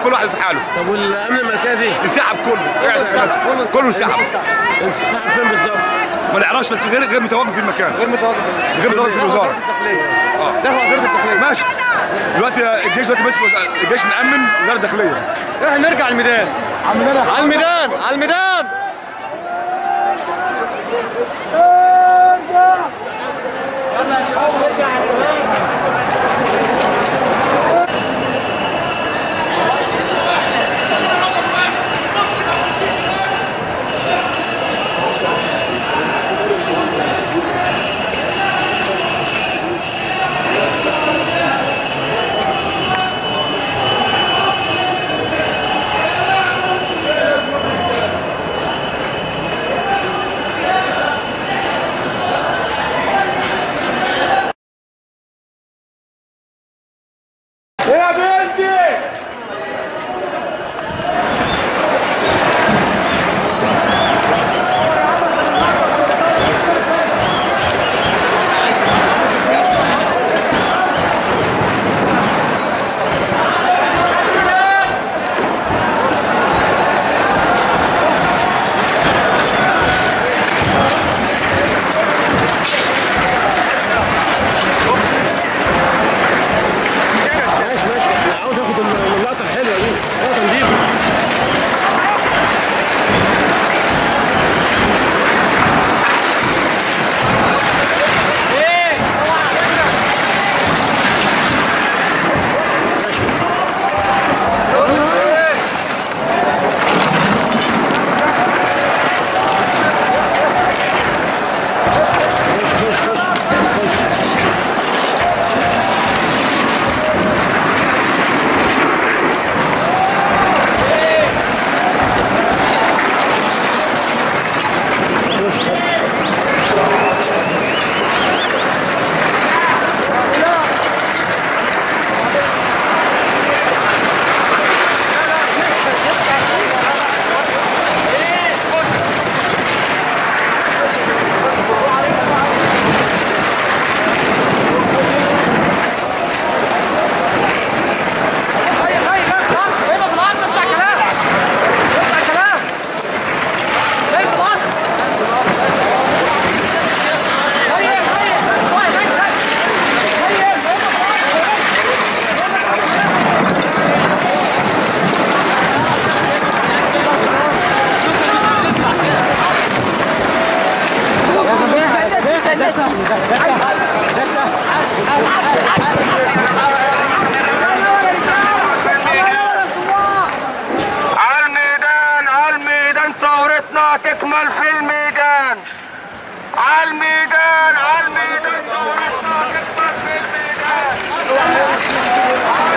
كل واحد في حاله طب والامن المركزي انسحب كله يعني كله انسحب انسحب فين بالظبط؟ ما نعرفش بس غير غير متواجد في المكان غير متواجد غير متواجد في الوزاره اه داخل وزاره الداخليه ماشي دلوقتي الجيش دلوقتي ماسك الجيش مأمن وزاره الداخليه احنا نرجع الميدان على الميدان على الميدان يا بنتي ماشي ماشي انا عاوز اخد اللقطه الحلوه دي لقطه نضيفه عالميدان عالميدان ثورتنا تكمل في الميدان عالميدان عالميدان ثورتنا تكمل في الميدان